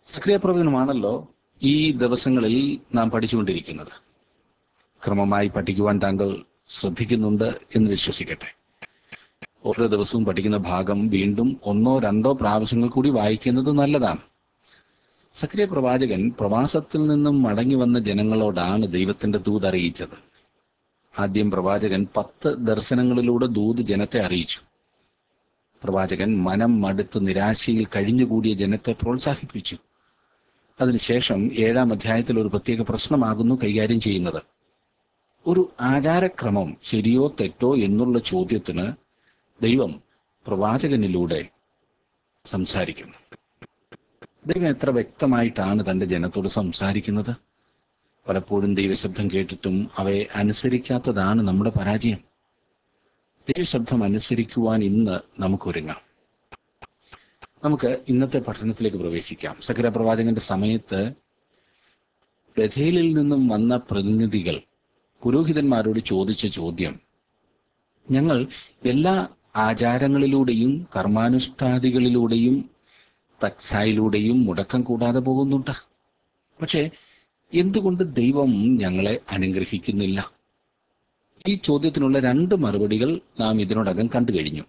സക്രിയ പ്രവചനമാണല്ലോ ഈ ദിവസങ്ങളിൽ നാം പഠിച്ചുകൊണ്ടിരിക്കുന്നത് ക്രമമായി പഠിക്കുവാൻ താങ്കൾ ശ്രദ്ധിക്കുന്നുണ്ട് എന്ന് വിശ്വസിക്കട്ടെ ഓരോ ദിവസവും പഠിക്കുന്ന ഭാഗം വീണ്ടും ഒന്നോ രണ്ടോ പ്രാവശ്യങ്ങൾ കൂടി വായിക്കുന്നത് നല്ലതാണ് സക്രിയ പ്രവാചകൻ പ്രവാസത്തിൽ നിന്നും മടങ്ങി വന്ന ജനങ്ങളോടാണ് ദൈവത്തിന്റെ ദൂത് അറിയിച്ചത് ആദ്യം പ്രവാചകൻ പത്ത് ദർശനങ്ങളിലൂടെ ദൂത് ജനത്തെ അറിയിച്ചു പ്രവാചകൻ മനം മടുത്ത് നിരാശയിൽ കഴിഞ്ഞുകൂടിയ ജനത്തെ പ്രോത്സാഹിപ്പിച്ചു അതിനുശേഷം ഏഴാം അധ്യായത്തിൽ ഒരു പ്രത്യേക പ്രശ്നമാകുന്നു കൈകാര്യം ചെയ്യുന്നത് ഒരു ആചാരക്രമം ശരിയോ തെറ്റോ എന്നുള്ള ചോദ്യത്തിന് ദൈവം പ്രവാചകനിലൂടെ സംസാരിക്കുന്നു ദൈവം എത്ര വ്യക്തമായിട്ടാണ് തന്റെ ജനത്തോട് സംസാരിക്കുന്നത് പലപ്പോഴും ദൈവശബ്ദം കേട്ടിട്ടും അവയെ അനുസരിക്കാത്തതാണ് നമ്മുടെ പരാജയം ദൈവശബ്ദം അനുസരിക്കുവാൻ ഇന്ന് നമുക്കൊരുങ്ങാം നമുക്ക് ഇന്നത്തെ പഠനത്തിലേക്ക് പ്രവേശിക്കാം സകര പ്രവാചകന്റെ സമയത്ത് ബഥേലിൽ നിന്നും വന്ന പ്രതിനിധികൾ പുരോഹിതന്മാരോട് ചോദിച്ച ചോദ്യം ഞങ്ങൾ എല്ലാ ആചാരങ്ങളിലൂടെയും കർമാനുഷ്ഠാദികളിലൂടെയും തക്സായിലൂടെയും മുടക്കം കൂടാതെ പോകുന്നുണ്ട് പക്ഷേ എന്തുകൊണ്ട് ദൈവം ഞങ്ങളെ അനുഗ്രഹിക്കുന്നില്ല ഈ ചോദ്യത്തിനുള്ള രണ്ട് മറുപടികൾ നാം ഇതിനോടകം കണ്ടു കഴിഞ്ഞു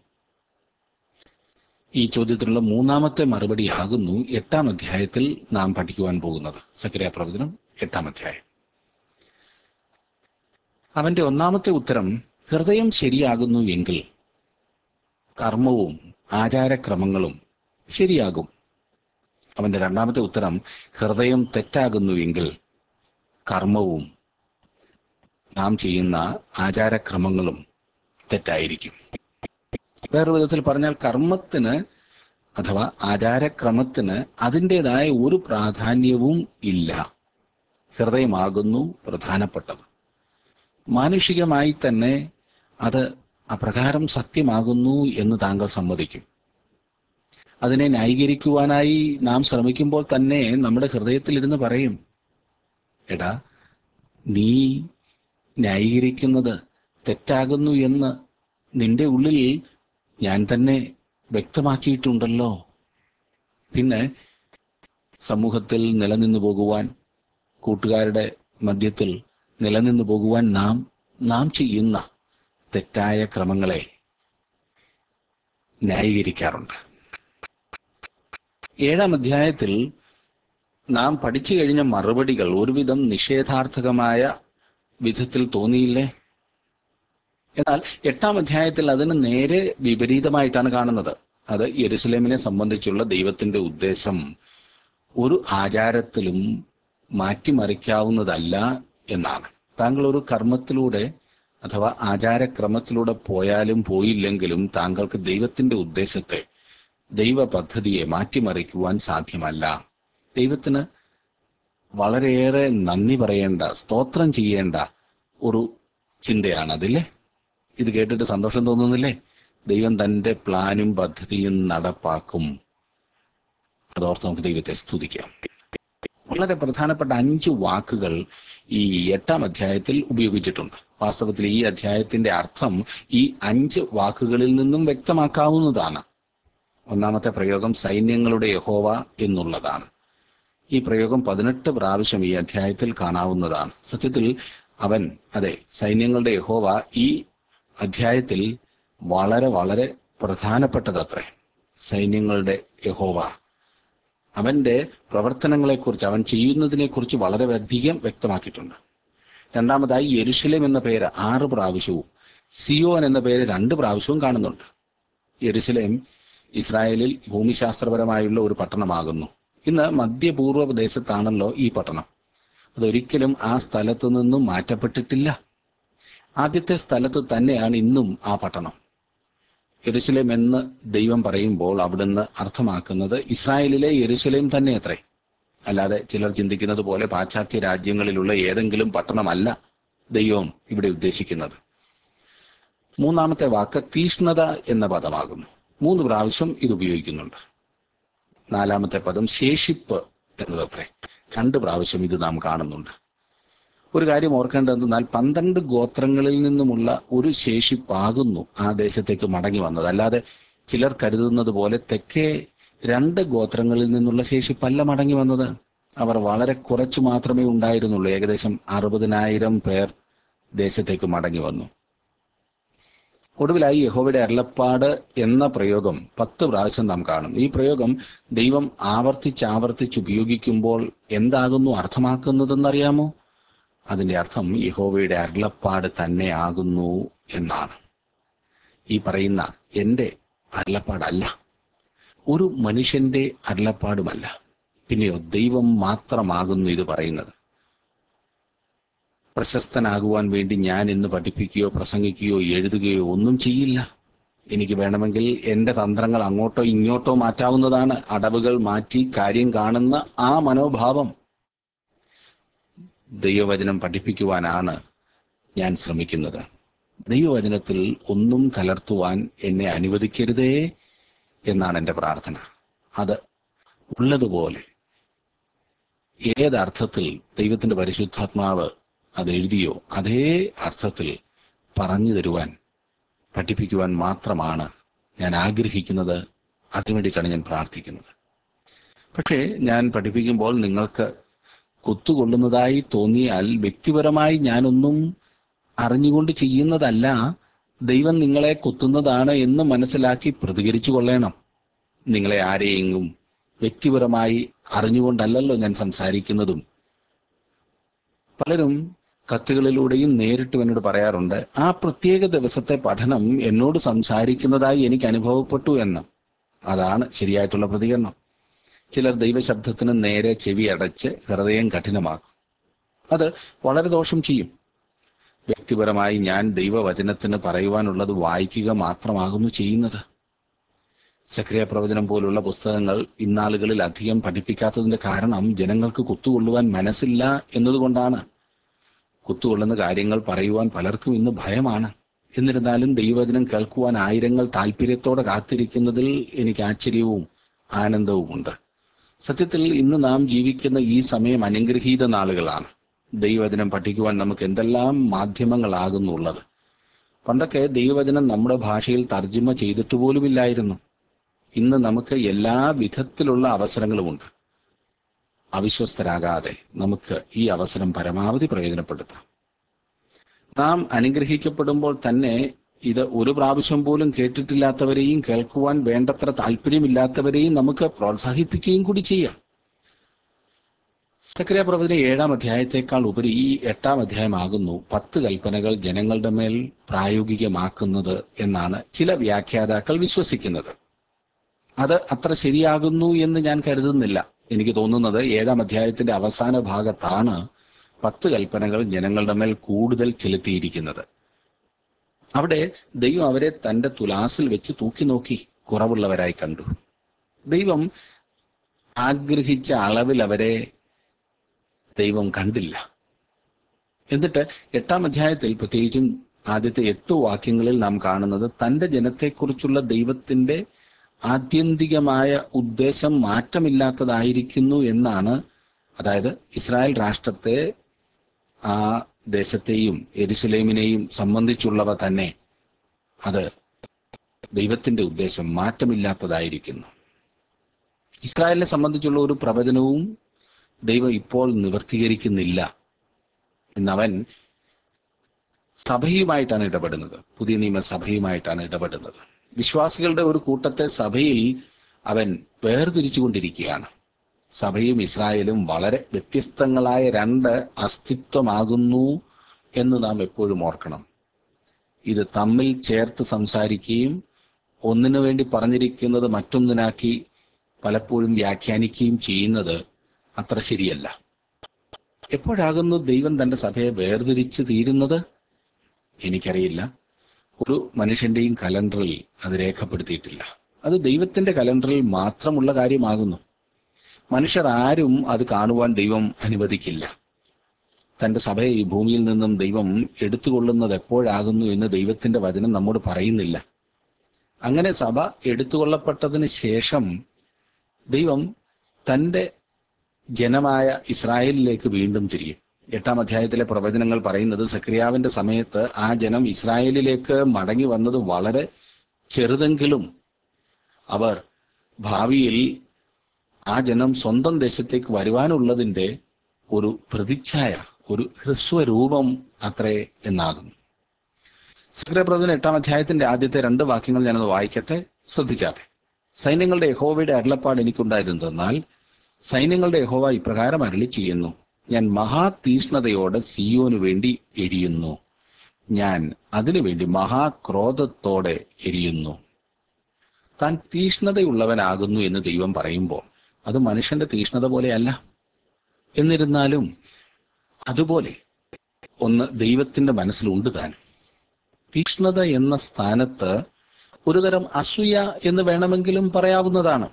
ഈ ചോദ്യത്തിനുള്ള മൂന്നാമത്തെ മറുപടിയാകുന്നു എട്ടാം അധ്യായത്തിൽ നാം പഠിക്കുവാൻ പോകുന്നത് സക്രിയ പ്രവചനം എട്ടാം അധ്യായം അവന്റെ ഒന്നാമത്തെ ഉത്തരം ഹൃദയം ശരിയാകുന്നു എങ്കിൽ കർമ്മവും ആചാരക്രമങ്ങളും ശരിയാകും അവന്റെ രണ്ടാമത്തെ ഉത്തരം ഹൃദയം തെറ്റാകുന്നു എങ്കിൽ കർമ്മവും നാം ചെയ്യുന്ന ആചാരക്രമങ്ങളും തെറ്റായിരിക്കും വേറൊരു വിധത്തിൽ പറഞ്ഞാൽ കർമ്മത്തിന് അഥവാ ആചാരക്രമത്തിന് അതിൻ്റെതായ ഒരു പ്രാധാന്യവും ഇല്ല ഹൃദയമാകുന്നു പ്രധാനപ്പെട്ടത് മാനുഷികമായി തന്നെ അത് അപ്രകാരം സത്യമാകുന്നു എന്ന് താങ്കൾ സമ്മതിക്കും അതിനെ ന്യായീകരിക്കുവാനായി നാം ശ്രമിക്കുമ്പോൾ തന്നെ നമ്മുടെ ഹൃദയത്തിലിരുന്ന് പറയും എടാ നീ ന്യായീകരിക്കുന്നത് തെറ്റാകുന്നു എന്ന് നിന്റെ ഉള്ളിൽ ഞാൻ തന്നെ വ്യക്തമാക്കിയിട്ടുണ്ടല്ലോ പിന്നെ സമൂഹത്തിൽ നിലനിന്നു പോകുവാൻ കൂട്ടുകാരുടെ മധ്യത്തിൽ നിലനിന്നു പോകുവാൻ നാം നാം ചെയ്യുന്ന തെറ്റായ ക്രമങ്ങളെ ന്യായീകരിക്കാറുണ്ട് ഏഴാം അധ്യായത്തിൽ നാം പഠിച്ചു കഴിഞ്ഞ മറുപടികൾ ഒരുവിധം നിഷേധാർത്ഥകമായ വിധത്തിൽ തോന്നിയില്ലേ എന്നാൽ എട്ടാം അധ്യായത്തിൽ അതിന് നേരെ വിപരീതമായിട്ടാണ് കാണുന്നത് അത് യെരുസലേമിനെ സംബന്ധിച്ചുള്ള ദൈവത്തിന്റെ ഉദ്ദേശം ഒരു ആചാരത്തിലും മാറ്റിമറിക്കാവുന്നതല്ല എന്നാണ് താങ്കൾ ഒരു കർമ്മത്തിലൂടെ അഥവാ ആചാരക്രമത്തിലൂടെ പോയാലും പോയില്ലെങ്കിലും താങ്കൾക്ക് ദൈവത്തിന്റെ ഉദ്ദേശത്തെ ദൈവ പദ്ധതിയെ മാറ്റിമറിക്കുവാൻ സാധ്യമല്ല ദൈവത്തിന് വളരെയേറെ നന്ദി പറയേണ്ട സ്തോത്രം ചെയ്യേണ്ട ഒരു ചിന്തയാണ് അതില്ലേ ഇത് കേട്ടിട്ട് സന്തോഷം തോന്നുന്നില്ലേ ദൈവം തന്റെ പ്ലാനും പദ്ധതിയും നടപ്പാക്കും അതോർത്ത് നമുക്ക് ദൈവത്തെ സ്തുതിക്കാം വളരെ പ്രധാനപ്പെട്ട അഞ്ച് വാക്കുകൾ ഈ എട്ടാം അധ്യായത്തിൽ ഉപയോഗിച്ചിട്ടുണ്ട് വാസ്തവത്തിൽ ഈ അധ്യായത്തിന്റെ അർത്ഥം ഈ അഞ്ച് വാക്കുകളിൽ നിന്നും വ്യക്തമാക്കാവുന്നതാണ് ഒന്നാമത്തെ പ്രയോഗം സൈന്യങ്ങളുടെ യഹോവ എന്നുള്ളതാണ് ഈ പ്രയോഗം പതിനെട്ട് പ്രാവശ്യം ഈ അധ്യായത്തിൽ കാണാവുന്നതാണ് സത്യത്തിൽ അവൻ അതെ സൈന്യങ്ങളുടെ യഹോവ ഈ അധ്യായത്തിൽ വളരെ വളരെ പ്രധാനപ്പെട്ടതത്രേ സൈന്യങ്ങളുടെ യഹോവ അവന്റെ പ്രവർത്തനങ്ങളെക്കുറിച്ച് അവൻ ചെയ്യുന്നതിനെക്കുറിച്ച് വളരെ അധികം വ്യക്തമാക്കിയിട്ടുണ്ട് രണ്ടാമതായി യെരുഷലേം എന്ന പേര് ആറ് പ്രാവശ്യവും സിയോൻ എന്ന പേര് രണ്ട് പ്രാവശ്യവും കാണുന്നുണ്ട് യെരുഷലേം ഇസ്രായേലിൽ ഭൂമിശാസ്ത്രപരമായുള്ള ഒരു പട്ടണമാകുന്നു ഇന്ന് മധ്യപൂർവ്വ ദേശത്താണല്ലോ ഈ പട്ടണം അതൊരിക്കലും ആ സ്ഥലത്തു നിന്നും മാറ്റപ്പെട്ടിട്ടില്ല ആദ്യത്തെ സ്ഥലത്ത് തന്നെയാണ് ഇന്നും ആ പട്ടണം യെരുശലേം എന്ന് ദൈവം പറയുമ്പോൾ അവിടുന്ന് അർത്ഥമാക്കുന്നത് ഇസ്രായേലിലെ യെരുശലേം തന്നെ അത്രേ അല്ലാതെ ചിലർ ചിന്തിക്കുന്നത് പോലെ പാശ്ചാത്യ രാജ്യങ്ങളിലുള്ള ഏതെങ്കിലും പട്ടണമല്ല ദൈവം ഇവിടെ ഉദ്ദേശിക്കുന്നത് മൂന്നാമത്തെ വാക്ക് തീഷ്ണത എന്ന പദമാകുന്നു മൂന്ന് പ്രാവശ്യം ഇത് ഉപയോഗിക്കുന്നുണ്ട് നാലാമത്തെ പദം ശേഷിപ്പ് എന്നതത്രേ രണ്ട് പ്രാവശ്യം ഇത് നാം കാണുന്നുണ്ട് ഒരു കാര്യം ഓർക്കേണ്ടതെന്നാൽ പന്ത്രണ്ട് ഗോത്രങ്ങളിൽ നിന്നുമുള്ള ഒരു ശേഷിപ്പാകുന്നു ആ ദേശത്തേക്ക് മടങ്ങി വന്നത് അല്ലാതെ ചിലർ കരുതുന്നത് പോലെ തെക്കേ രണ്ട് ഗോത്രങ്ങളിൽ നിന്നുള്ള ശേഷിപ്പല്ല മടങ്ങി വന്നത് അവർ വളരെ കുറച്ചു മാത്രമേ ഉണ്ടായിരുന്നുള്ളൂ ഏകദേശം അറുപതിനായിരം പേർ ദേശത്തേക്ക് മടങ്ങി വന്നു ഒടുവിലായി യഹോവയുടെ അരുളപ്പാട് എന്ന പ്രയോഗം പത്ത് പ്രാവശ്യം നാം കാണും ഈ പ്രയോഗം ദൈവം ആവർത്തിച്ച് ആവർത്തിച്ച് ഉപയോഗിക്കുമ്പോൾ എന്താകുന്നു അർത്ഥമാക്കുന്നതെന്നറിയാമോ അതിന്റെ അർത്ഥം യഹോവയുടെ അരുളപ്പാട് തന്നെ ആകുന്നു എന്നാണ് ഈ പറയുന്ന എന്റെ അരുളപ്പാടല്ല ഒരു മനുഷ്യന്റെ അരുളപ്പാടുമല്ല പിന്നെയോ ദൈവം മാത്രമാകുന്നു ഇത് പറയുന്നത് പ്രശസ്തനാകുവാൻ വേണ്ടി ഞാൻ ഇന്ന് പഠിപ്പിക്കുകയോ പ്രസംഗിക്കുകയോ എഴുതുകയോ ഒന്നും ചെയ്യില്ല എനിക്ക് വേണമെങ്കിൽ എന്റെ തന്ത്രങ്ങൾ അങ്ങോട്ടോ ഇങ്ങോട്ടോ മാറ്റാവുന്നതാണ് അടവുകൾ മാറ്റി കാര്യം കാണുന്ന ആ മനോഭാവം ദൈവവചനം പഠിപ്പിക്കുവാനാണ് ഞാൻ ശ്രമിക്കുന്നത് ദൈവവചനത്തിൽ ഒന്നും കലർത്തുവാൻ എന്നെ അനുവദിക്കരുതേ എന്നാണ് എൻ്റെ പ്രാർത്ഥന അത് ഉള്ളതുപോലെ ഏതർത്ഥത്തിൽ ദൈവത്തിന്റെ പരിശുദ്ധാത്മാവ് അത് എഴുതിയോ അതേ അർത്ഥത്തിൽ പറഞ്ഞു തരുവാൻ പഠിപ്പിക്കുവാൻ മാത്രമാണ് ഞാൻ ആഗ്രഹിക്കുന്നത് അതിനു വേണ്ടിയിട്ടാണ് ഞാൻ പ്രാർത്ഥിക്കുന്നത് പക്ഷേ ഞാൻ പഠിപ്പിക്കുമ്പോൾ നിങ്ങൾക്ക് കുത്തുകൊള്ളുന്നതായി തോന്നിയാൽ വ്യക്തിപരമായി ഞാനൊന്നും അറിഞ്ഞുകൊണ്ട് ചെയ്യുന്നതല്ല ദൈവം നിങ്ങളെ കുത്തുന്നതാണ് എന്ന് മനസ്സിലാക്കി പ്രതികരിച്ചു കൊള്ളണം നിങ്ങളെ ആരെയെങ്കിലും വ്യക്തിപരമായി അറിഞ്ഞുകൊണ്ടല്ലല്ലോ ഞാൻ സംസാരിക്കുന്നതും പലരും കത്തുകളിലൂടെയും നേരിട്ടും എന്നോട് പറയാറുണ്ട് ആ പ്രത്യേക ദിവസത്തെ പഠനം എന്നോട് സംസാരിക്കുന്നതായി എനിക്ക് അനുഭവപ്പെട്ടു എന്ന് അതാണ് ശരിയായിട്ടുള്ള പ്രതികരണം ചിലർ ദൈവശബ്ദത്തിന് നേരെ ചെവി അടച്ച് ഹൃദയം കഠിനമാക്കും അത് വളരെ ദോഷം ചെയ്യും വ്യക്തിപരമായി ഞാൻ ദൈവവചനത്തിന് പറയുവാനുള്ളത് വായിക്കുക മാത്രമാകുന്നു ചെയ്യുന്നത് സക്രിയ പ്രവചനം പോലുള്ള പുസ്തകങ്ങൾ ഇന്നാളുകളിൽ അധികം പഠിപ്പിക്കാത്തതിന്റെ കാരണം ജനങ്ങൾക്ക് കുത്തുകൊള്ളുവാൻ മനസ്സില്ല എന്നതുകൊണ്ടാണ് കുത്തുകൊള്ളുന്ന കാര്യങ്ങൾ പറയുവാൻ പലർക്കും ഇന്ന് ഭയമാണ് എന്നിരുന്നാലും ദൈവവചനം കേൾക്കുവാൻ ആയിരങ്ങൾ താല്പര്യത്തോടെ കാത്തിരിക്കുന്നതിൽ എനിക്ക് ആശ്ചര്യവും ആനന്ദവുമുണ്ട് സത്യത്തിൽ ഇന്ന് നാം ജീവിക്കുന്ന ഈ സമയം അനുഗ്രഹീത നാളുകളാണ് ദൈവവചനം പഠിക്കുവാൻ നമുക്ക് എന്തെല്ലാം മാധ്യമങ്ങളാകുന്നുള്ളത് പണ്ടൊക്കെ ദൈവവചനം നമ്മുടെ ഭാഷയിൽ തർജ്ജിമ ചെയ്തിട്ട് പോലുമില്ലായിരുന്നു ഇന്ന് നമുക്ക് എല്ലാ വിധത്തിലുള്ള അവസരങ്ങളുമുണ്ട് അവിശ്വസ്തരാകാതെ നമുക്ക് ഈ അവസരം പരമാവധി പ്രയോജനപ്പെടുത്താം നാം അനുഗ്രഹിക്കപ്പെടുമ്പോൾ തന്നെ ഇത് ഒരു പ്രാവശ്യം പോലും കേട്ടിട്ടില്ലാത്തവരെയും കേൾക്കുവാൻ വേണ്ടത്ര താല്പര്യമില്ലാത്തവരെയും നമുക്ക് പ്രോത്സാഹിപ്പിക്കുകയും കൂടി ചെയ്യാം സക്രിയ പ്രവചന ഏഴാം അധ്യായത്തെക്കാൾ ഉപരി ഈ എട്ടാം അധ്യായമാകുന്നു പത്ത് കൽപ്പനകൾ ജനങ്ങളുടെ മേൽ പ്രായോഗികമാക്കുന്നത് എന്നാണ് ചില വ്യാഖ്യാതാക്കൾ വിശ്വസിക്കുന്നത് അത് അത്ര ശരിയാകുന്നു എന്ന് ഞാൻ കരുതുന്നില്ല എനിക്ക് തോന്നുന്നത് ഏഴാം അധ്യായത്തിന്റെ അവസാന ഭാഗത്താണ് പത്ത് കൽപ്പനകൾ ജനങ്ങളുടെ മേൽ കൂടുതൽ ചെലുത്തിയിരിക്കുന്നത് അവിടെ ദൈവം അവരെ തന്റെ തുലാസിൽ വെച്ച് തൂക്കി നോക്കി കുറവുള്ളവരായി കണ്ടു ദൈവം ആഗ്രഹിച്ച അളവിൽ അവരെ ദൈവം കണ്ടില്ല എന്നിട്ട് എട്ടാം അധ്യായത്തിൽ പ്രത്യേകിച്ചും ആദ്യത്തെ എട്ട് വാക്യങ്ങളിൽ നാം കാണുന്നത് തന്റെ ജനത്തെക്കുറിച്ചുള്ള ദൈവത്തിന്റെ ആത്യന്തികമായ ഉദ്ദേശം മാറ്റമില്ലാത്തതായിരിക്കുന്നു എന്നാണ് അതായത് ഇസ്രായേൽ രാഷ്ട്രത്തെ ആ ദേശത്തെയും എരുസലേമിനെയും സംബന്ധിച്ചുള്ളവ തന്നെ അത് ദൈവത്തിന്റെ ഉദ്ദേശം മാറ്റമില്ലാത്തതായിരിക്കുന്നു ഇസ്രായേലിനെ സംബന്ധിച്ചുള്ള ഒരു പ്രവചനവും ദൈവം ഇപ്പോൾ നിവർത്തീകരിക്കുന്നില്ല എന്നവൻ സഭയുമായിട്ടാണ് ഇടപെടുന്നത് പുതിയ നിയമസഭയുമായിട്ടാണ് ഇടപെടുന്നത് വിശ്വാസികളുടെ ഒരു കൂട്ടത്തെ സഭയിൽ അവൻ വേർതിരിച്ചുകൊണ്ടിരിക്കുകയാണ് സഭയും ഇസ്രായേലും വളരെ വ്യത്യസ്തങ്ങളായ രണ്ട് അസ്തിത്വമാകുന്നു എന്ന് നാം എപ്പോഴും ഓർക്കണം ഇത് തമ്മിൽ ചേർത്ത് സംസാരിക്കുകയും ഒന്നിനു വേണ്ടി പറഞ്ഞിരിക്കുന്നത് മറ്റൊന്നിനാക്കി പലപ്പോഴും വ്യാഖ്യാനിക്കുകയും ചെയ്യുന്നത് അത്ര ശരിയല്ല എപ്പോഴാകുന്നു ദൈവം തന്റെ സഭയെ വേർതിരിച്ച് തീരുന്നത് എനിക്കറിയില്ല ഒരു മനുഷ്യന്റെയും കലണ്ടറിൽ അത് രേഖപ്പെടുത്തിയിട്ടില്ല അത് ദൈവത്തിന്റെ കലണ്ടറിൽ മാത്രമുള്ള കാര്യമാകുന്നു മനുഷ്യർ ആരും അത് കാണുവാൻ ദൈവം അനുവദിക്കില്ല തന്റെ സഭയെ ഈ ഭൂമിയിൽ നിന്നും ദൈവം എടുത്തുകൊള്ളുന്നത് എപ്പോഴാകുന്നു എന്ന് ദൈവത്തിന്റെ വചനം നമ്മോട് പറയുന്നില്ല അങ്ങനെ സഭ എടുത്തുകൊള്ളപ്പെട്ടതിന് ശേഷം ദൈവം തന്റെ ജനമായ ഇസ്രായേലിലേക്ക് വീണ്ടും തിരിയും എട്ടാം അധ്യായത്തിലെ പ്രവചനങ്ങൾ പറയുന്നത് സക്രിയാവിന്റെ സമയത്ത് ആ ജനം ഇസ്രായേലിലേക്ക് മടങ്ങി വന്നത് വളരെ ചെറുതെങ്കിലും അവർ ഭാവിയിൽ ആ ജനം സ്വന്തം ദേശത്തേക്ക് വരുവാനുള്ളതിന്റെ ഒരു പ്രതിച്ഛായ ഒരു ഹ്രസ്വരൂപം അത്രേ എന്നാകുന്നു സക്രപ്രവചന എട്ടാം അധ്യായത്തിന്റെ ആദ്യത്തെ രണ്ട് വാക്യങ്ങൾ ഞാനത് വായിക്കട്ടെ ശ്രദ്ധിച്ചാട്ടെ സൈന്യങ്ങളുടെ യഹോവയുടെ അരുളപ്പാട് എനിക്കുണ്ടായിരുന്നെന്നാൽ സൈന്യങ്ങളുടെ യഹോവ ഇപ്രകാരം അരളി ചെയ്യുന്നു ഞാൻ മഹാതീഷ്ണതയോടെ സിയോനു വേണ്ടി എരിയുന്നു ഞാൻ അതിനുവേണ്ടി മഹാക്രോധത്തോടെ എരിയുന്നു താൻ തീഷ്ണതയുള്ളവനാകുന്നു എന്ന് ദൈവം പറയുമ്പോൾ അത് മനുഷ്യന്റെ തീഷ്ണത പോലെയല്ല എന്നിരുന്നാലും അതുപോലെ ഒന്ന് ദൈവത്തിന്റെ മനസ്സിലുണ്ട് താൻ തീക്ഷ്ണത എന്ന സ്ഥാനത്ത് ഒരുതരം അസൂയ എന്ന് വേണമെങ്കിലും പറയാവുന്നതാണ്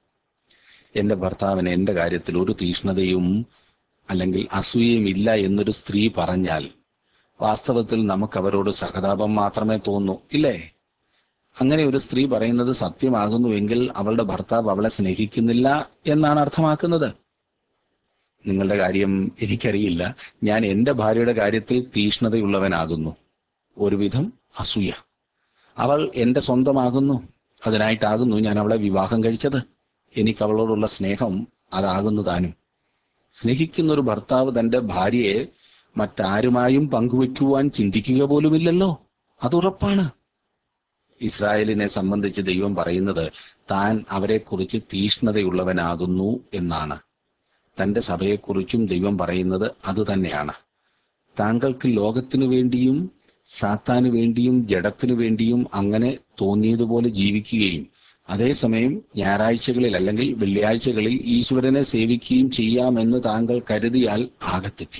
എന്റെ ഭർത്താവിന് എന്റെ കാര്യത്തിൽ ഒരു തീഷ്ണതയും അല്ലെങ്കിൽ അസൂയയും ഇല്ല എന്നൊരു സ്ത്രീ പറഞ്ഞാൽ വാസ്തവത്തിൽ നമുക്ക് അവരോട് സഹതാപം മാത്രമേ തോന്നൂ ഇല്ലേ അങ്ങനെ ഒരു സ്ത്രീ പറയുന്നത് സത്യമാകുന്നുവെങ്കിൽ അവളുടെ ഭർത്താവ് അവളെ സ്നേഹിക്കുന്നില്ല എന്നാണ് അർത്ഥമാക്കുന്നത് നിങ്ങളുടെ കാര്യം എനിക്കറിയില്ല ഞാൻ എന്റെ ഭാര്യയുടെ കാര്യത്തിൽ തീഷ്ണതയുള്ളവനാകുന്നു ഒരുവിധം അസൂയ അവൾ എന്റെ സ്വന്തമാകുന്നു അതിനായിട്ടാകുന്നു ഞാൻ അവളെ വിവാഹം കഴിച്ചത് എനിക്ക് അവളോടുള്ള സ്നേഹം അതാകുന്നു താനും സ്നേഹിക്കുന്ന ഒരു ഭർത്താവ് തന്റെ ഭാര്യയെ മറ്റാരുമായും പങ്കുവെക്കുവാൻ ചിന്തിക്കുക പോലുമില്ലല്ലോ അതുറപ്പാണ് ഇസ്രായേലിനെ സംബന്ധിച്ച് ദൈവം പറയുന്നത് താൻ അവരെക്കുറിച്ച് തീഷ്ണതയുള്ളവനാകുന്നു എന്നാണ് തന്റെ സഭയെക്കുറിച്ചും ദൈവം പറയുന്നത് അതുതന്നെയാണ് താങ്കൾക്ക് ലോകത്തിനു വേണ്ടിയും സാത്താനു വേണ്ടിയും ജഡത്തിനു വേണ്ടിയും അങ്ങനെ തോന്നിയതുപോലെ ജീവിക്കുകയും അതേസമയം ഞായറാഴ്ചകളിൽ അല്ലെങ്കിൽ വെള്ളിയാഴ്ചകളിൽ ഈശ്വരനെ സേവിക്കുകയും ചെയ്യാമെന്ന് താങ്കൾ കരുതിയാൽ ആകെ തെറ്റി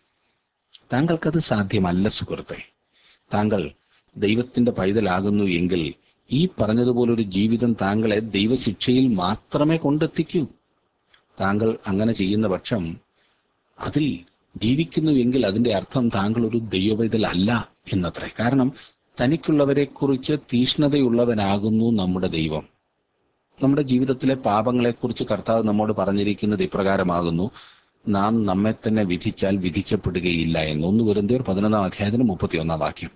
താങ്കൾക്കത് സാധ്യമല്ല സുഹൃത്തെ താങ്കൾ ദൈവത്തിന്റെ പൈതലാകുന്നു എങ്കിൽ ഈ പറഞ്ഞതുപോലൊരു ജീവിതം താങ്കളെ ദൈവശിക്ഷയിൽ മാത്രമേ കൊണ്ടെത്തിക്കൂ താങ്കൾ അങ്ങനെ ചെയ്യുന്ന പക്ഷം അതിൽ ജീവിക്കുന്നു എങ്കിൽ അതിന്റെ അർത്ഥം താങ്കൾ ഒരു ദൈവപൈതൽ അല്ല എന്നത്രേ കാരണം തനിക്കുള്ളവരെ കുറിച്ച് തീഷ്ണതയുള്ളവനാകുന്നു നമ്മുടെ ദൈവം നമ്മുടെ ജീവിതത്തിലെ പാപങ്ങളെക്കുറിച്ച് കർത്താവ് നമ്മോട് പറഞ്ഞിരിക്കുന്നത് ഇപ്രകാരമാകുന്നു നാം നമ്മെ തന്നെ വിധിച്ചാൽ വിധിക്കപ്പെടുകയില്ല എന്ന് ഒന്ന് കുരുന്തിയർ പതിനൊന്നാം അധ്യായത്തിന് മുപ്പത്തിയൊന്നാം വാക്യം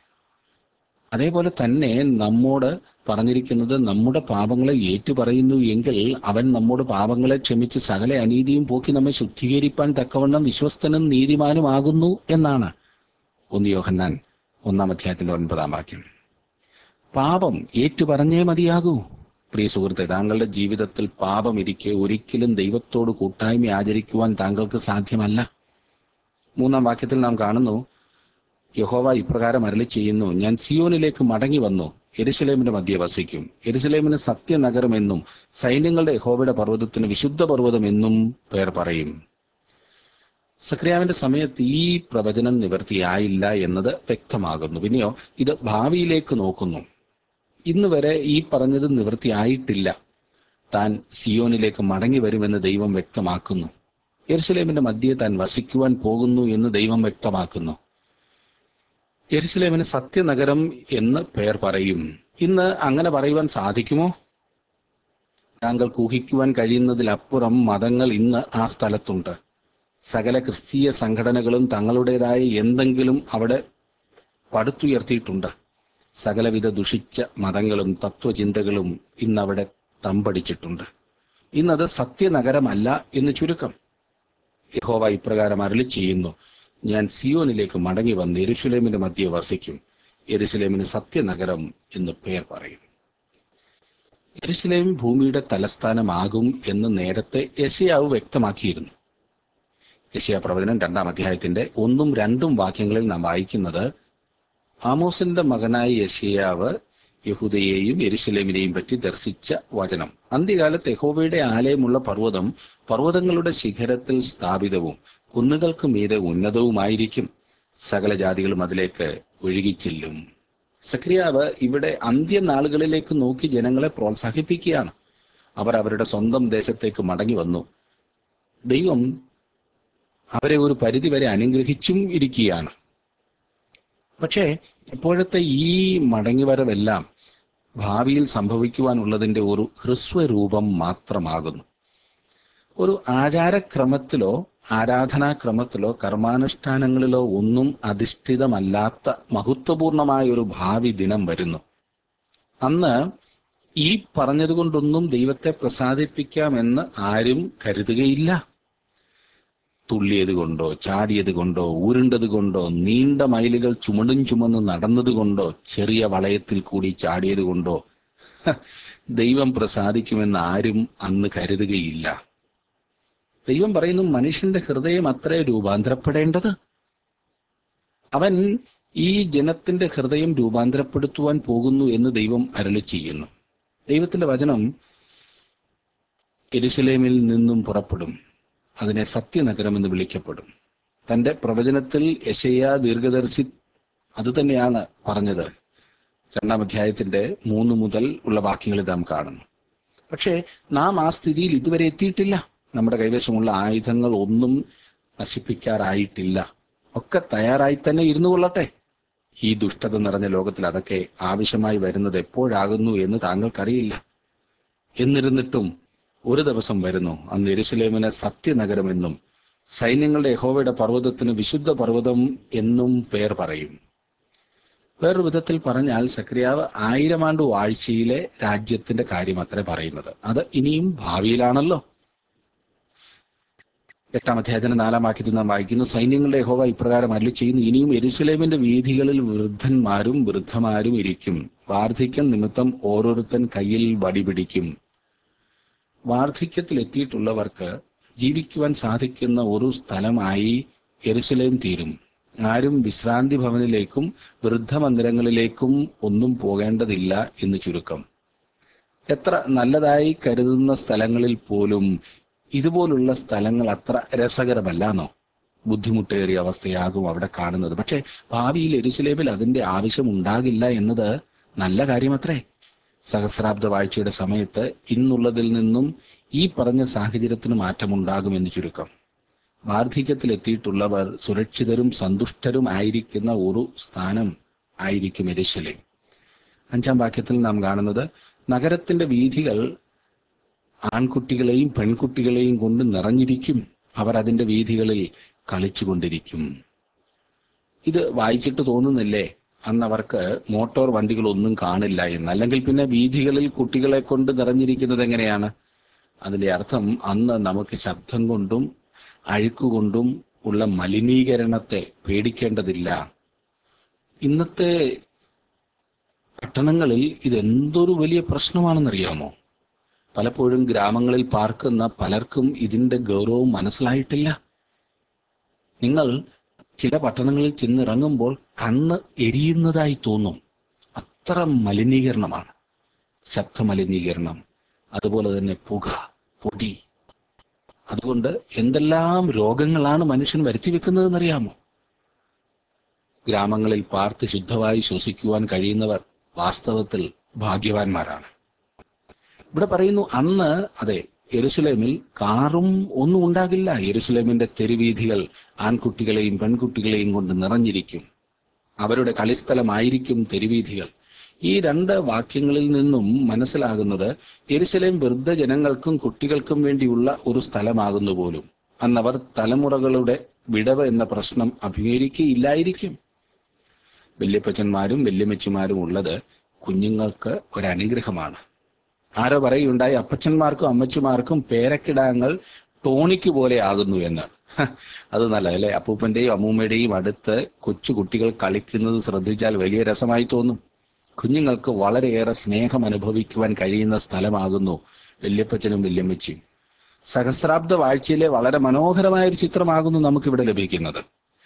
അതേപോലെ തന്നെ നമ്മോട് പറഞ്ഞിരിക്കുന്നത് നമ്മുടെ പാപങ്ങളെ ഏറ്റുപറയുന്നു എങ്കിൽ അവൻ നമ്മോട് പാപങ്ങളെ ക്ഷമിച്ച് സകല അനീതിയും പോക്കി നമ്മെ ശുദ്ധീകരിപ്പാൻ തക്കവണ്ണം വിശ്വസ്തനും നീതിമാനുമാകുന്നു എന്നാണ് ഒന്ന് യോഹന്നാൻ ഒന്നാം അധ്യായത്തിന്റെ ഒൻപതാം വാക്യം പാപം ഏറ്റുപറഞ്ഞേ മതിയാകൂ പ്രിയ സുഹൃത്തെ താങ്കളുടെ ജീവിതത്തിൽ പാപം ഇരിക്കെ ഒരിക്കലും ദൈവത്തോട് കൂട്ടായ്മ ആചരിക്കുവാൻ താങ്കൾക്ക് സാധ്യമല്ല മൂന്നാം വാക്യത്തിൽ നാം കാണുന്നു യഹോവ ഇപ്രകാരം അരളി ചെയ്യുന്നു ഞാൻ സിയോനിലേക്ക് മടങ്ങി വന്നു എരുസലേമിന്റെ മധ്യ വസിക്കും എരുസലേമിന് സത്യനഗരമെന്നും സൈന്യങ്ങളുടെ യഹോവയുടെ പർവ്വതത്തിന് വിശുദ്ധ പർവ്വതം എന്നും പേർ പറയും സക്രിയാവിന്റെ സമയത്ത് ഈ പ്രവചനം നിവർത്തിയായില്ല എന്നത് വ്യക്തമാകുന്നു പിന്നെയോ ഇത് ഭാവിയിലേക്ക് നോക്കുന്നു ഇന്ന് വരെ ഈ പറഞ്ഞത് നിവൃത്തിയായിട്ടില്ല താൻ സിയോനിലേക്ക് മടങ്ങി വരുമെന്ന് ദൈവം വ്യക്തമാക്കുന്നു യെരുസലേമിന്റെ മധ്യേ താൻ വസിക്കുവാൻ പോകുന്നു എന്ന് ദൈവം വ്യക്തമാക്കുന്നു യെരുസലേമിന് സത്യനഗരം എന്ന് പേർ പറയും ഇന്ന് അങ്ങനെ പറയുവാൻ സാധിക്കുമോ താങ്കൾക്ക് ഊഹിക്കുവാൻ കഴിയുന്നതിലപ്പുറം മതങ്ങൾ ഇന്ന് ആ സ്ഥലത്തുണ്ട് സകല ക്രിസ്തീയ സംഘടനകളും തങ്ങളുടേതായ എന്തെങ്കിലും അവിടെ പടുത്തുയർത്തിയിട്ടുണ്ട് സകലവിധ ദുഷിച്ച മതങ്ങളും തത്വചിന്തകളും ഇന്നവിടെ തമ്പടിച്ചിട്ടുണ്ട് ഇന്നത് സത്യനഗരമല്ല എന്ന് ചുരുക്കം യഹോവ ഇപ്രകാരം അരളി ചെയ്യുന്നു ഞാൻ സിയോനിലേക്ക് മടങ്ങി വന്ന് എരുഷലേമിന്റെ മധ്യ വസിക്കും എരുസലേമിന് സത്യനഗരം എന്ന് പേർ പറയും എരുസലേം ഭൂമിയുടെ തലസ്ഥാനമാകും എന്ന് നേരത്തെ യശയാവ് വ്യക്തമാക്കിയിരുന്നു യശയ പ്രവചനം രണ്ടാം അധ്യായത്തിന്റെ ഒന്നും രണ്ടും വാക്യങ്ങളിൽ നാം വായിക്കുന്നത് ആമോസിന്റെ മകനായ യശയാവ് യഹൂദയെയും യെരുശലേമിനെയും പറ്റി ദർശിച്ച വചനം അന്ത്യകാലത്ത് യഹോവയുടെ ആലയമുള്ള പർവ്വതം പർവ്വതങ്ങളുടെ ശിഖരത്തിൽ സ്ഥാപിതവും കുന്നുകൾക്ക് മീതെ ഉന്നതവുമായിരിക്കും സകല ജാതികളും അതിലേക്ക് ഒഴുകിച്ചെല്ലും സക്രിയാവ് ഇവിടെ അന്ത്യനാളുകളിലേക്ക് നോക്കി ജനങ്ങളെ പ്രോത്സാഹിപ്പിക്കുകയാണ് അവർ അവരുടെ സ്വന്തം ദേശത്തേക്ക് മടങ്ങി വന്നു ദൈവം അവരെ ഒരു പരിധിവരെ അനുഗ്രഹിച്ചും ഇരിക്കുകയാണ് പക്ഷേ ഇപ്പോഴത്തെ ഈ മടങ്ങിവരവെല്ലാം ഭാവിയിൽ സംഭവിക്കുവാനുള്ളതിന്റെ ഒരു ഹ്രസ്വരൂപം മാത്രമാകുന്നു ഒരു ആചാരക്രമത്തിലോ ആരാധനാക്രമത്തിലോ കർമാനുഷ്ഠാനങ്ങളിലോ ഒന്നും അധിഷ്ഠിതമല്ലാത്ത മഹത്വപൂർണമായ ഒരു ഭാവി ദിനം വരുന്നു അന്ന് ഈ പറഞ്ഞതുകൊണ്ടൊന്നും ദൈവത്തെ പ്രസാദിപ്പിക്കാമെന്ന് ആരും കരുതുകയില്ല തുള്ളിയത് കൊണ്ടോ ചാടിയത് കൊണ്ടോ ഉരുണ്ടത് കൊണ്ടോ നീണ്ട മൈലുകൾ ചുമടും ചുമന്ന് നടന്നത് കൊണ്ടോ ചെറിയ വളയത്തിൽ കൂടി ചാടിയത് കൊണ്ടോ ഹ, ദൈവം പ്രസാദിക്കുമെന്ന് ആരും അന്ന് കരുതുകയില്ല ദൈവം പറയുന്നു മനുഷ്യന്റെ ഹൃദയം അത്രേ രൂപാന്തരപ്പെടേണ്ടത് അവൻ ഈ ജനത്തിന്റെ ഹൃദയം രൂപാന്തരപ്പെടുത്തുവാൻ പോകുന്നു എന്ന് ദൈവം അരളി ചെയ്യുന്നു ദൈവത്തിന്റെ വചനം എരുസലേമിൽ നിന്നും പുറപ്പെടും അതിനെ സത്യനഗരം എന്ന് വിളിക്കപ്പെടും തന്റെ പ്രവചനത്തിൽ യശയ ദീർഘദർശി അത് തന്നെയാണ് പറഞ്ഞത് രണ്ടാം അധ്യായത്തിന്റെ മൂന്ന് മുതൽ ഉള്ള വാക്യങ്ങളിൽ നാം കാണുന്നു പക്ഷേ നാം ആ സ്ഥിതിയിൽ ഇതുവരെ എത്തിയിട്ടില്ല നമ്മുടെ കൈവശമുള്ള ആയുധങ്ങൾ ഒന്നും നശിപ്പിക്കാറായിട്ടില്ല ഒക്കെ തയ്യാറായി തന്നെ ഇരുന്നു കൊള്ളട്ടെ ഈ ദുഷ്ടത നിറഞ്ഞ ലോകത്തിൽ അതൊക്കെ ആവശ്യമായി വരുന്നത് എപ്പോഴാകുന്നു എന്ന് താങ്കൾക്കറിയില്ല എന്നിരുന്നിട്ടും ഒരു ദിവസം വരുന്നു അന്ന് എരുസലേമിന് സത്യനഗരമെന്നും സൈന്യങ്ങളുടെ യഹോവയുടെ പർവ്വതത്തിന് വിശുദ്ധ പർവ്വതം എന്നും പേർ പറയും വേറൊരു വിധത്തിൽ പറഞ്ഞാൽ സക്രിയാവ് ആയിരം ആണ്ട് വാഴ്ചയിലെ രാജ്യത്തിന്റെ കാര്യം അത്രേ പറയുന്നത് അത് ഇനിയും ഭാവിയിലാണല്ലോ എട്ടാം അധ്യായത്തിന് നാലാം വാക്യത്തിൽ നാം വായിക്കുന്നു സൈന്യങ്ങളുടെ യഹോവ ഇപ്രകാരം അല്ലി ചെയ്യുന്നു ഇനിയും എരുസലേമിന്റെ വീഥികളിൽ വൃദ്ധന്മാരും വൃദ്ധമാരും ഇരിക്കും വാർദ്ധക്യം നിമിത്തം ഓരോരുത്തൻ കയ്യിൽ വടി പിടിക്കും വാർദ്ധക്യത്തിൽ എത്തിയിട്ടുള്ളവർക്ക് ജീവിക്കുവാൻ സാധിക്കുന്ന ഒരു സ്ഥലമായി എരുസലേം തീരും ആരും വിശ്രാന്തി ഭവനിലേക്കും വൃദ്ധമന്ദിരങ്ങളിലേക്കും ഒന്നും പോകേണ്ടതില്ല എന്ന് ചുരുക്കം എത്ര നല്ലതായി കരുതുന്ന സ്ഥലങ്ങളിൽ പോലും ഇതുപോലുള്ള സ്ഥലങ്ങൾ അത്ര രസകരമല്ലാന്നോ ബുദ്ധിമുട്ടേറിയ അവസ്ഥയാകും അവിടെ കാണുന്നത് പക്ഷെ ഭാവിയിൽ എരുസലേമിൽ അതിന്റെ ആവശ്യം ഉണ്ടാകില്ല എന്നത് നല്ല കാര്യമത്രേ സഹസ്രാബ്ദ വാഴ്ചയുടെ സമയത്ത് ഇന്നുള്ളതിൽ നിന്നും ഈ പറഞ്ഞ സാഹചര്യത്തിന് മാറ്റമുണ്ടാകുമെന്ന് ചുരുക്കം വാർദ്ധക്യത്തിൽ എത്തിയിട്ടുള്ളവർ സുരക്ഷിതരും സന്തുഷ്ടരും ആയിരിക്കുന്ന ഒരു സ്ഥാനം ആയിരിക്കും എരുശലേം അഞ്ചാം വാക്യത്തിൽ നാം കാണുന്നത് നഗരത്തിന്റെ വീഥികൾ ആൺകുട്ടികളെയും പെൺകുട്ടികളെയും കൊണ്ട് നിറഞ്ഞിരിക്കും അവർ അതിന്റെ വീഥികളിൽ കളിച്ചുകൊണ്ടിരിക്കും ഇത് വായിച്ചിട്ട് തോന്നുന്നില്ലേ അന്ന് അവർക്ക് മോട്ടോർ വണ്ടികളൊന്നും കാണില്ല എന്ന് അല്ലെങ്കിൽ പിന്നെ വീഥികളിൽ കുട്ടികളെ കൊണ്ട് നിറഞ്ഞിരിക്കുന്നത് എങ്ങനെയാണ് അതിന്റെ അർത്ഥം അന്ന് നമുക്ക് ശബ്ദം കൊണ്ടും അഴുക്കുകൊണ്ടും ഉള്ള മലിനീകരണത്തെ പേടിക്കേണ്ടതില്ല ഇന്നത്തെ പട്ടണങ്ങളിൽ ഇതെന്തൊരു വലിയ പ്രശ്നമാണെന്നറിയാമോ പലപ്പോഴും ഗ്രാമങ്ങളിൽ പാർക്കുന്ന പലർക്കും ഇതിന്റെ ഗൗരവം മനസ്സിലായിട്ടില്ല നിങ്ങൾ ചില പട്ടണങ്ങളിൽ ചെന്നിറങ്ങുമ്പോൾ കണ്ണ് എരിയുന്നതായി തോന്നും അത്ര മലിനീകരണമാണ് ശബ്ദമലിനീകരണം അതുപോലെ തന്നെ പുക പൊടി അതുകൊണ്ട് എന്തെല്ലാം രോഗങ്ങളാണ് മനുഷ്യൻ വരുത്തി വെക്കുന്നതെന്നറിയാമോ ഗ്രാമങ്ങളിൽ പാർത്ത് ശുദ്ധമായി ശ്വസിക്കുവാൻ കഴിയുന്നവർ വാസ്തവത്തിൽ ഭാഗ്യവാന്മാരാണ് ഇവിടെ പറയുന്നു അന്ന് അതെ യെരുസലേമിൽ കാറും ഒന്നും ഉണ്ടാകില്ല യെരുസലേമിന്റെ തെരുവീഥികൾ ആൺകുട്ടികളെയും പെൺകുട്ടികളെയും കൊണ്ട് നിറഞ്ഞിരിക്കും അവരുടെ കളിസ്ഥലമായിരിക്കും തെരുവീഥികൾ ഈ രണ്ട് വാക്യങ്ങളിൽ നിന്നും മനസ്സിലാകുന്നത് യെരുസലേം വൃദ്ധജനങ്ങൾക്കും കുട്ടികൾക്കും വേണ്ടിയുള്ള ഒരു സ്ഥലമാകുന്നു പോലും അന്നവർ തലമുറകളുടെ വിടവ് എന്ന പ്രശ്നം അഭിമുഖീകരിക്കുകയില്ലായിരിക്കും വല്യപ്പച്ചന്മാരും വല്യമ്മച്ചിമാരും ഉള്ളത് കുഞ്ഞുങ്ങൾക്ക് ഒരനുഗ്രഹമാണ് ആരോ പറയുണ്ടായി അപ്പച്ചന്മാർക്കും അമ്മച്ചിമാർക്കും പേരക്കിടാങ്ങൾ ടോണിക്ക് പോലെ ആകുന്നു എന്ന് ഹ, അത് നല്ല അല്ലെ അപ്പൂപ്പന്റെയും അമ്മൂമ്മയുടെയും അടുത്ത് കൊച്ചു കുട്ടികൾ കളിക്കുന്നത് ശ്രദ്ധിച്ചാൽ വലിയ രസമായി തോന്നും കുഞ്ഞുങ്ങൾക്ക് വളരെയേറെ സ്നേഹം അനുഭവിക്കുവാൻ കഴിയുന്ന സ്ഥലമാകുന്നു വല്യപ്പച്ചനും വല്യമ്മച്ചിയും സഹസ്രാബ്ദ വാഴ്ചയിലെ വളരെ മനോഹരമായ ഒരു ചിത്രമാകുന്നു നമുക്കിവിടെ ലഭിക്കുന്നത്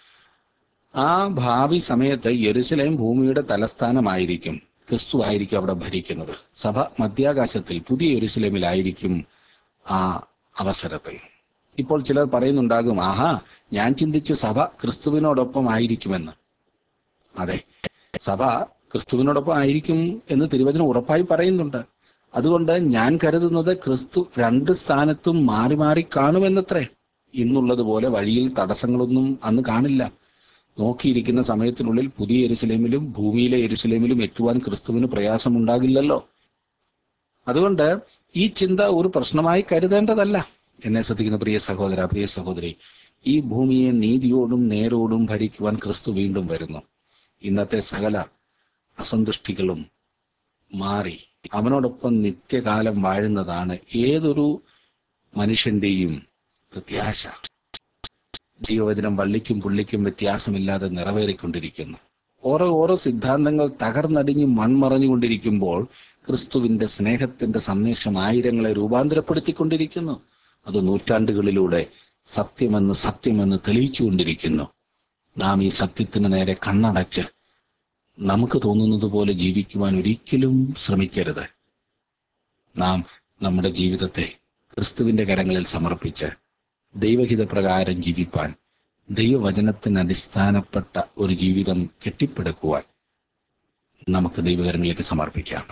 ആ ഭാവി സമയത്ത് യെരുസലേം ഭൂമിയുടെ തലസ്ഥാനമായിരിക്കും ക്രിസ്തു ആയിരിക്കും അവിടെ ഭരിക്കുന്നത് സഭ മധ്യാകാശത്തിൽ പുതിയ യെരുസലേമിലായിരിക്കും ആ അവസരത്തിൽ ഇപ്പോൾ ചിലർ പറയുന്നുണ്ടാകും ആഹാ ഞാൻ ചിന്തിച്ചു സഭ ക്രിസ്തുവിനോടൊപ്പം ആയിരിക്കുമെന്ന് അതെ സഭ ക്രിസ്തുവിനോടൊപ്പം ആയിരിക്കും എന്ന് തിരുവചനം ഉറപ്പായി പറയുന്നുണ്ട് അതുകൊണ്ട് ഞാൻ കരുതുന്നത് ക്രിസ്തു രണ്ട് സ്ഥാനത്തും മാറി മാറി കാണുമെന്നത്രേ ഇന്നുള്ളതുപോലെ വഴിയിൽ തടസ്സങ്ങളൊന്നും അന്ന് കാണില്ല നോക്കിയിരിക്കുന്ന സമയത്തിനുള്ളിൽ പുതിയ എരുസലേമിലും ഭൂമിയിലെ എരുസലേമിലും എത്തുവാൻ ക്രിസ്തുവിന് പ്രയാസമുണ്ടാകില്ലല്ലോ അതുകൊണ്ട് ഈ ചിന്ത ഒരു പ്രശ്നമായി കരുതേണ്ടതല്ല എന്നെ ശ്രദ്ധിക്കുന്ന പ്രിയ സഹോദര പ്രിയ സഹോദരി ഈ ഭൂമിയെ നീതിയോടും നേരോടും ഭരിക്കുവാൻ ക്രിസ്തു വീണ്ടും വരുന്നു ഇന്നത്തെ സകല അസന്തുഷ്ടികളും മാറി അവനോടൊപ്പം നിത്യകാലം വാഴുന്നതാണ് ഏതൊരു മനുഷ്യന്റെയും പ്രത്യാശ ജീവവചനം വള്ളിക്കും പുള്ളിക്കും വ്യത്യാസമില്ലാതെ നിറവേറിക്കൊണ്ടിരിക്കുന്നു ഓരോ ഓരോ സിദ്ധാന്തങ്ങൾ തകർന്നടിഞ്ഞ് മൺമറഞ്ഞുകൊണ്ടിരിക്കുമ്പോൾ ക്രിസ്തുവിന്റെ സ്നേഹത്തിന്റെ സന്ദേശം ആയിരങ്ങളെ രൂപാന്തരപ്പെടുത്തിക്കൊണ്ടിരിക്കുന്നു അത് നൂറ്റാണ്ടുകളിലൂടെ സത്യമെന്ന് സത്യമെന്ന് തെളിയിച്ചുകൊണ്ടിരിക്കുന്നു നാം ഈ സത്യത്തിന് നേരെ കണ്ണടച്ച് നമുക്ക് തോന്നുന്നത് പോലെ ജീവിക്കുവാൻ ഒരിക്കലും ശ്രമിക്കരുത് നാം നമ്മുടെ ജീവിതത്തെ ക്രിസ്തുവിന്റെ കരങ്ങളിൽ സമർപ്പിച്ച് ദൈവഹിത പ്രകാരം ജീവിപ്പാൻ ദൈവവചനത്തിന് അടിസ്ഥാനപ്പെട്ട ഒരു ജീവിതം കെട്ടിപ്പടുക്കുവാൻ നമുക്ക് ദൈവകരങ്ങളിലേക്ക് സമർപ്പിക്കാം